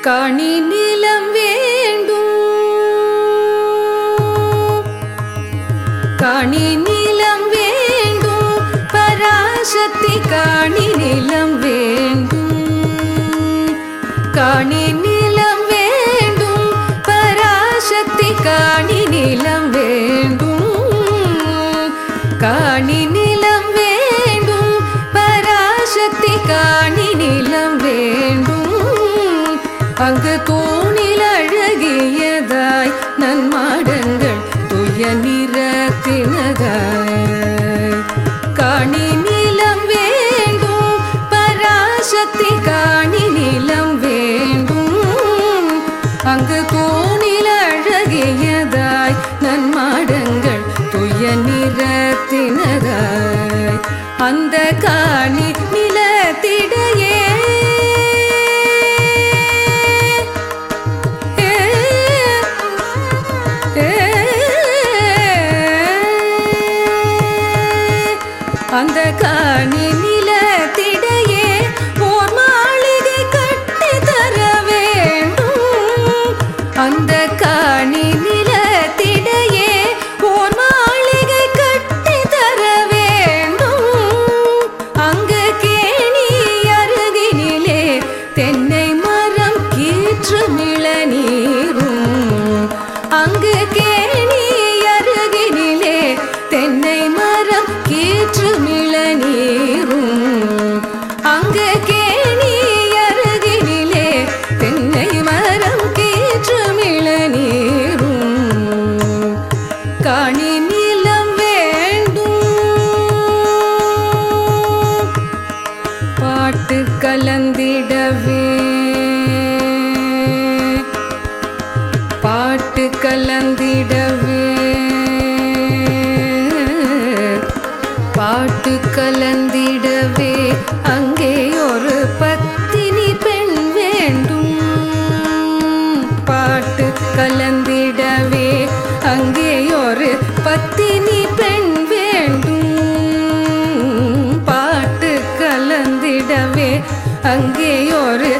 காணி நிலம் வேண்டும் காணி நிலம் வேண்டும் பராசக்தி காணி நிலம் வேண்டும் காணி நிலம் வேண்டும் பராசக்தி காணி நிலம் வேண்டும் காணி நிலம் வேண்டும் பராசக்தி காணி நிலம் வேண்டும் அங்கு தூணில் அழகியதாய் நன்மாடங்கள் துய நிறத்தினதாய் காணி நிலம் வேண்டும் பராசக்தி காணி நிலம் வேண்டும் அங்கு தூணில் அழகியதாய் நன்மாடங்கள் துய நிறத்தினதாய் அந்த காணி நிலத்திடையே ஏ, ஏ, அந்த காணி நிலத்திடையே ஓர் மாளிகை கட்டி தர வேண்டும் அந்த காணி நிலத்திடையே ஓர் மாளிகை கட்டி தர வேண்டும் அங்கு கேணி அருகினிலே தென்னை மரம் கீற்று மிளநீரும் அங்கு கேணி அருகினிலே தென்னை மரம் கீற்று மிளநீரும் அங்கு கேணி அருகினிலே தென்னை மரம் கீற்று மிளநீரும் காணி நிலம் வேண்டும் பாட்டு கலந்திடவே பாட்டு கலந்திடவே பாட்டு கலந்திடவே அங்கே ஒரு பத்தினி பெண் வேண்டும் பாட்டு கலந்திடவே அங்கே ஒரு பத்தினி பெண் வேண்டும் பாட்டு கலந்திடவே அங்கே ஒரு